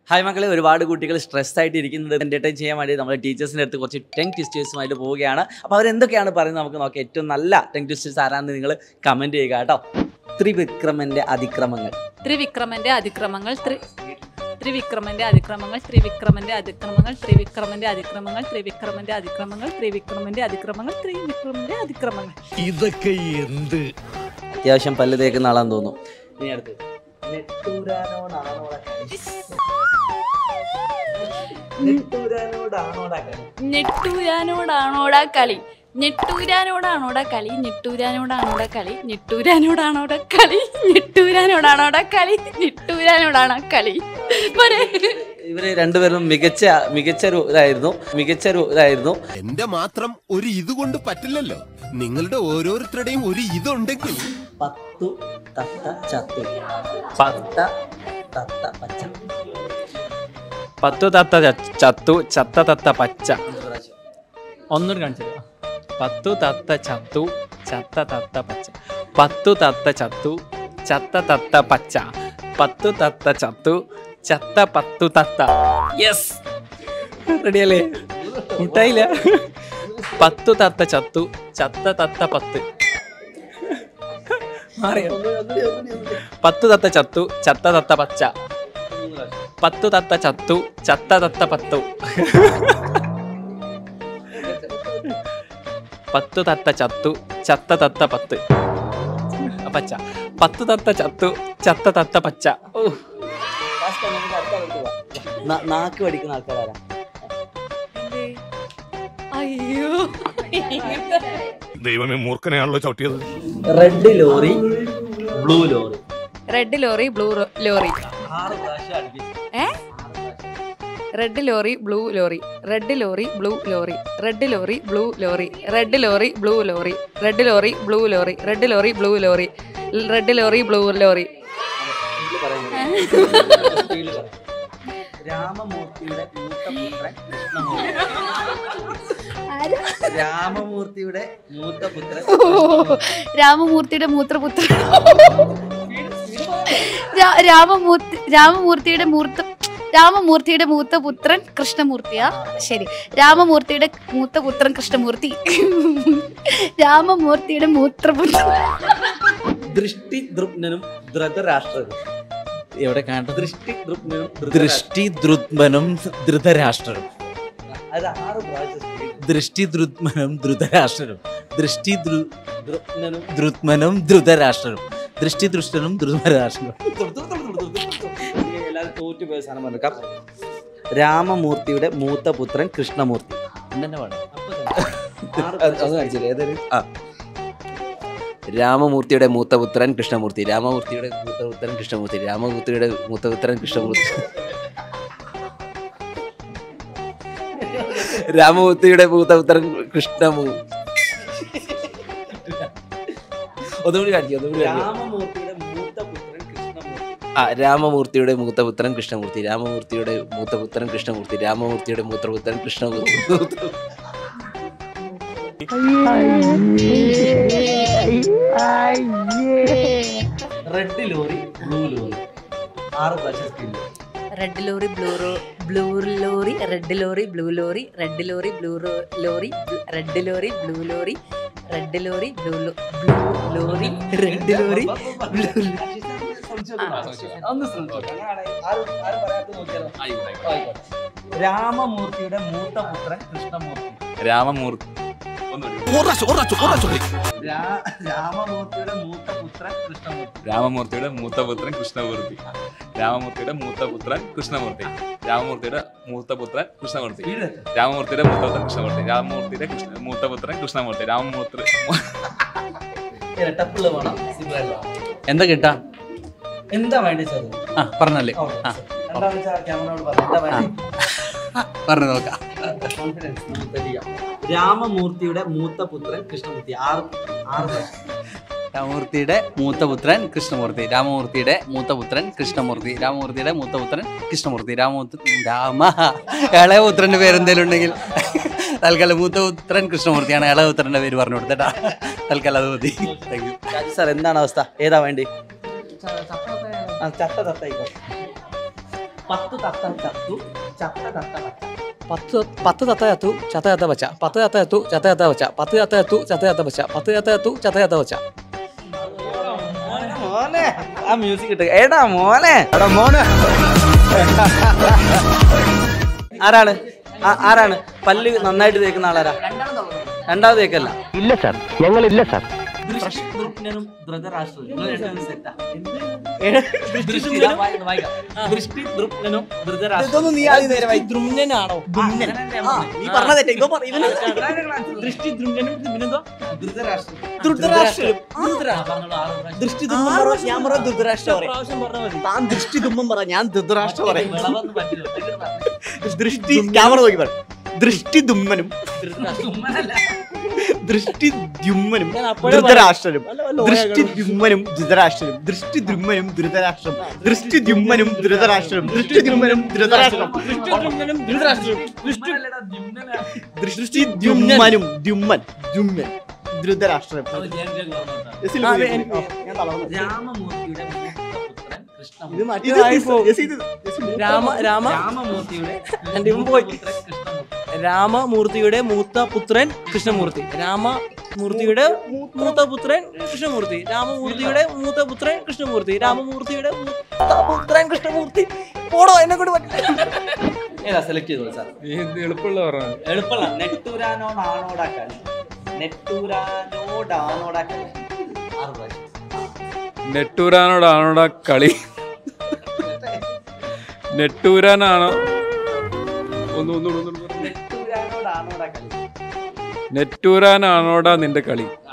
Hi മക്കളെ ഒരുപാട് കുട്ടികൾ സ്ട്രെസ് ആയിട്ട് ഇരിക്കുന്നത് എൻ്റർടൈൻ ചെയ്യാൻ വേണ്ടി നമ്മൾ ടീച്ചേഴ്സിൻ്റെ അടുത്ത് കുറച്ച് ടെങ് ട്വിസ്റ്റേഴ്സുമായിട്ട് പോവുകയാണ് അപ്പോൾ അവരെന്തൊക്കെയാണ് പറയുന്നത് നമുക്ക് നോക്കാം ഏറ്റവും നല്ല ടെങ് ട്വിസ്റ്റേഴ്സ് ആരാണെന്ന് നിങ്ങൾ കമൻറ്റ് ചെയ്യുക കേട്ടോ ത്രിവിക്രമൻ്റെ അതിക്രമങ്ങൾ ത്രിവിക്രമന്റെ അതിക്രമങ്ങൾ ത്രി ത്രിവിക്രമന്റെ അതിക്രമങ്ങൾ ത്രിവിക്രമന്റെ അതിക്രമങ്ങൾ ത്രിവിക്രമന്റെ അതിക്രമങ്ങൾ ത്രിവിക്രമന്റെ അതിക്രമങ്ങൾ ത്രിവിക്രമന്റെ അതിക്രമങ്ങൾ ത്രിവിക്രമന്റെ അതിക്രമങ്ങൾ ഇതൊക്കെ എന്ത് അത്യാവശ്യം പല്ല് തേക്കുന്ന ആളാന്ന് തോന്നുന്നു ഇനി അടുത്ത് നെട്ടൂരാനോടാണോടാ കളി? നെട്ടൂരാനോടാണോടാ കളി? ഞെട്ടൂരാനോടാണോടാ കളി ഞെട്ടൂരാനോടാണോടാ കളി ഞെട്ടൂരാനോടാണോടാ കളി ഞെട്ടൂരാനോടാണോടാ കളി ഞെട്ടൂരാനോടാണോടാ കളി ഞെട്ടൂരാനോടാണോ കളി പോരെ ഇവര് രണ്ടുപേരും മികച്ച മികച്ച ഒരു ഇതായിരുന്നു മികച്ച ഒരു ഇതായിരുന്നു എന്റെ മാത്രം ഒരു ഇത് കൊണ്ട് പറ്റില്ലല്ലോ നിങ്ങളുടെ ഓരോരുത്തരുടെയും ഒരു ഇതുണ്ടെങ്കിൽ പത്തു തത്ത ചത്തു പത്ത തത്ത പച്ച പത്തു തത്ത ച- ചത്തു ചത്ത തത്ത പച്ച ഒന്നുകൂടി കാണിച്ചു തരാം. പത്തു തത്ത ചത്തു ചത്ത തത്ത പച്ച പത്തു തത്ത ചത്തു ചത്ത തത്ത പച്ച പത്തു തത്ത ചത്തു ചത്ത പത്തു തത്ത യെസ് റെഡിയല്ലേ മുട്ടായില്ല പത്തു തത്ത ചത്തു ചത്ത തത്ത പത്ത് മാറിയോ പത്തു തത്ത ചത്തു ചത്ത തത്ത പച്ച പത്തു തത്ത ചത്തു ചത്ത തത്ത പത്തു പത്തു തത്ത ചത്തു ചത്ത തത്ത പത്ത് പച്ച പത്തു തത്ത ചത്തു ചത്ത തത്ത പച്ച ഓ ന- നാക്ക് പഠിക്കുന്ന ആൾക്കാരാരാ അയ്യോ ദൈവമേ മൂർഖനെയാണല്ലോ ചവിട്ടിയത് red lorry blue lorry red lorry blue lorry ആറ് പ്രാവശ്യം അടുപ്പിച്ച് ഏ red lorry blue lorry red lorry blue lorry red lorry blue lorry red lorry blue lorry red lorry blue lorry red lorry blue lorry red lorry blue lorry സ്പീഡില് പറയുന്നത്. സ്പീഡില് പറ. രാമമൂർത്തിയുടെ മൂത്ത പുത്രൻ കൃഷ്ണമൂർത്തി രാമമൂർത്തിയുടെ മൂത്ത പുത്രൻ രാമമൂർത്തിയുടെ മൂത്രപുത്രൻ രാ- രാമമൂർത്തി രാമമൂർത്തിയുടെ മൂർത്ത രാമമൂർത്തിയുടെ മൂത്ത പുത്രൻ കൃഷ്ണമൂർത്തിയാ ശരി രാമമൂർത്തിയുടെ മൂത്ത പുത്രൻ കൃഷ്ണമൂർത്തി രാമമൂർത്തിയുടെ മൂത്രപുത്രൻ ദൃഷ്ടി ദ്രുപ്നനും ധൃതരാഷ്ട്രനും എവിടെ കാണട്ടെ ദൃഷ്ടി ദ്രുപ്നനും ദൃഷ്ടി ദ്രുത്മനും ധൃതരാഷ്ട്രനും അത് ആറ് പ്രാവശ്യം speed. ദൃഷ്ടി ദ്രുത്മനും ധൃതരാഷ്ട്രനും ദൃഷ്ടി ദ്രു ദ്രുപ്നനും ദ്രുത്മനും ധൃതരാഷ്ട്രനും ദൃഷ്ടി ദൃഷ്ടനും ധൃതരാഷ്ട്രനും ഇനി എല്ലാവരും തോറ്റുപോയ സാധനം പറഞ്ഞേക്കാം രാമമൂർത്തിയുടെ മൂത്ത പുത്രൻ കൃഷ്ണമൂർത്തി എന്നെ പാടാം ഒന്ന് കാണിച്ചില്ലേ ഏതൊരു ആ രാമമൂർത്തിയുടെ മൂത്തപുത്രൻ കൃഷ്ണമൂർത്തി രാമമൂർത്തിയുടെ മൂത്തപുത്രൻ കൃഷ്ണമൂർത്തി രാമമൂർത്തിയുടെ മൂത്തപുത്രൻ കൃഷ്ണമൂർത്തി രാമമൂർത്തിയുടെ മൂത്തപുത്രൻ കൃഷ്ണമൂ ഒന്നുകൂടി കാണിച്ചു ഒന്നുകൂടി കാണിച്ചു രാമമൂർത്തിയുടെ മൂത്ത പുത്രൻ കൃഷ്ണമൂർത്തി ആ രാമമൂർത്തിയുടെ മൂത്തപുത്രൻ കൃഷ്ണമൂർത്തി രാമമൂർത്തിയുടെ മൂത്തപുത്രൻ കൃഷ്ണമൂർത്തി രാമമൂർത്തിയുടെ മൂത്തപുത്രൻ Krishnamoorthy red lorry blue lorry ആറ് പ്രാവശ്യം speed red lorry blue blue lorry red lorry blue lorry red lorry blue lorry red lorry blue lorry red lorry blue blue lorry red lorry blue ഒന്ന് ശ്രമിച്ചോ രാമമൂർത്തിയുടെ മൂത്ത പുത്രൻ കൃഷ്ണമൂർത്തി രാമമൂർത്തി രാ- രാമമൂർത്തിയുടെ മൂത്ത പുത്രൻ കൃഷ്ണമൂർത്തി രാമമൂർത്തിയുടെ മൂത്തപുത്രൻ കൃഷ്ണമൂർത്തി രാമമൂർത്തിയുടെ മൂത്തപുത്രൻ കൃഷ്ണമൂർത്തി രാമമൂർത്തിയുടെ മൂത്തപുത്രൻ കൃഷ്ണമൂർത്തി രാമമൂർത്തിയുടെ മൂത്തപുത്രൻ കൃഷ്ണമൂർത്തി രാമമൂർത്തിയുടെ കൃഷ്ണ മൂത്തപുത്രൻ കൃഷ്ണമൂർത്തി രാമമൂർത്തി ഇരട്ടപ്പുള്ള വേണം സിമ്പിളായിട്ട് വേണം. എന്താ കിട്ടാ എന്താ വേണ്ടി സാർ ആ പറഞ്ഞല്ലേ ആ എന്താണെന്ന് വെച്ചാൽ ക്യാമറയോട് പറഞ്ഞു എന്താ വേണ്ടി പറഞ്ഞു നോക്കാം കോൺഫിഡൻസ് നമുക്ക് തെളിയാം. രാമമൂർത്തിയുടെ മൂത്ത പുത്രൻ കൃഷ്ണമൂർത്തി ആറ് ആറ് പ്രാവശ്യം. രാമമൂർത്തിയുടെ മൂത്തപുത്രൻ കൃഷ്ണമൂർത്തി രാമമൂർത്തിയുടെ മൂത്തപുത്രൻ കൃഷ്ണമൂർത്തി രാമമൂർത്തിയുടെ മൂത്തപുത്രൻ കൃഷ്ണമൂർത്തി രാമമൂർത്തി രാമ ഇളയപുത്രന്റെ പേരെന്തേലും ഉണ്ടെങ്കിൽ തൽക്കാലം മൂത്തപുത്രൻ കൃഷ്ണമൂർത്തിയാണ് ഇളയപുത്രന്റെ പേര് പറഞ്ഞു കൊടുത്തേട്ടാ തൽക്കാലം അത് മതി താങ്ക് യു രാജു സാർ എന്താണ് അവസ്ഥ ഏതാ വേണ്ടി ആ ചത്ത തത്തായിക്കോ പത്ത് തത്ത ചത്തു ചത്ത തത്ത പച്ച പത്ത് പത്ത് തത്ത ചത്തു ചത്ത ചത്ത പച്ച പത്ത് തത്ത ചത്തു ചത്ത ചത്ത പച്ച പത്ത് തത്ത ചത്തു ചത്ത ചത്ത പച്ച പത്ത് തത്ത ചത്തു ചത്ത ചത്ത പച്ച മോനെ ആ മ്യൂസിക് ഇട്ട് ഏടാ മോനെ ആരാണ് ആ- ആരാണ് പല്ല് നന്നായിട്ട് തേക്കുന്ന ആളാരാ രണ്ടാമത് തേക്കല്ല ഇല്ല സാർ ഞങ്ങളില്ല സാർ ദൃഷ്ടിദ്രുമ്നനും ധൃതരാഷ്ട്രനും. നിങ്ങൾ രണ്ടുപേരും set ആ. ദൃഷ്ടി- ഇതാ വായിക്കാം, വായിക്കാം. ദൃഷ്ടിദ്രുമ്നനും ധൃതരാഷ്ട്രനും. ഇതൊന്നും നീ ആദ്യം നേരെ വായി ദ്രുമ്നനാണോ ആ, അങ്ങനെ തന്നെ ഞാൻ പറഞ്ഞത്. നീ പറഞ്ഞതേ ഇതോ പറ ഇവന് ദൃഷ്ടി ദ്രുമ്നനും പിന്നെന്തോ ധൃതരാഷ്ട്രം. ധൃതരാഷ്ട്രം. ആ, പറഞ്ഞോളൂ, ആറ് പ്രാവശ്യം. ദൃഷ്ടി തുമ്മം പറ ഞാൻ പറ ധൃതരാഷ്ട്ര പറയും പ്രാവശ്യം പറഞ്ഞാൽ മതി താൻ ദൃഷ്ടി തുമ്മം പറ ഞാൻ ധൃതരാഷ്ട്ര പറയും വിളവൊന്നും പറ്റില്ല. ഒറ്റയ്ക്ക് പറഞ്ഞോ. ദൃഷ്ടി ക്യാമറ നോക്കി പറ ദൃഷ്ടി ദുമ്മനും ഉമ്മനല്ല. ദൃഷ്ടി ദ്യുമ്മനും ഞാൻ അപ്പോഴേ ധൃതരാഷ്ട്രനും വല്ല വല്ല ദൃഷ്ടി ദ്യുമ്മനും ധൃതരാഷ്ട്രനും ദൃഷ്ടി ദ്യുമ്മനും ധൃതരാഷ്ട്രം ദൃഷ്ടി ദ്യുമ്മനും ധൃതരാഷ്ട്രം ദൃഷ്ടി ദ്യുമ്മനും ധൃതരാഷ്ട്രം ദൃഷ്ടി ദ്രുമ്നനും ധൃതരാഷ്ട്രം ഉമ്മനല്ലടാ, ദ്യുമ്നനാ. ദൃഷ്ടി ദ്യുമ്മനും ദ്യുമ്മൻ ദ്യുമ്മൻ ധൃതരാഷ്ട്രം അത് ജയൻ ജയൻ പറഞ്ഞോട്ടാ. യെസിൽ ആ, പോയി. എനിക്ക് ഞാൻ തളർന്നു. രാമമൂർത്തിയുടെ മൂത്തപുത്രൻ ഇത് കൃഷ്ണമൂർത്തി മറ്റേതായി പോ. യെസ് ഇത് യെസ് മൂത്ത രാമ രാമ രാമമൂർത്തിയുടെ എൻ്റെ ഇവൻ പോയി. മൂത്തപുത്രൻ കൃഷ്ണമൂർത്തി രാമമൂർത്തിയുടെ മൂത്ത പുത്രൻ കൃഷ്ണമൂർത്തി രാമമൂർത്തിയുടെ മൂത്ത പുത്രൻ കൃഷ്ണമൂർത്തി രാമമൂർത്തിയുടെ മൂത്ത പുത്രൻ കൃഷ്ണമൂർത്തി രാമമൂർത്തിയുടെ മൂത്ത പുത്രൻ കൃഷ്ണമൂർത്തി പോടോ എന്നെ കൊണ്ട് പറ്റില്ല ഏതാ സെലക്ട് ചെയ്തോളൂ സാർ എളുപ്പമുള്ള പറഞ്ഞു എളുപ്പമല്ല നെട്ടൂരാനോടാണോടാ കളി നെട്ടൂരാനോടാണോടാ കളി ആറ് പ്രാവശ്യം നെട്ടൂരാനോടാണോടാ കളി നെട്ടൂരാനാണോ ഒന്ന് ഒന്ന് ഒന്ന് ഒന്ന് നെട്ടൂരാനോടാണോടാ കളി നെട്ടൂരാനാണോടാ നിന്റെ കളി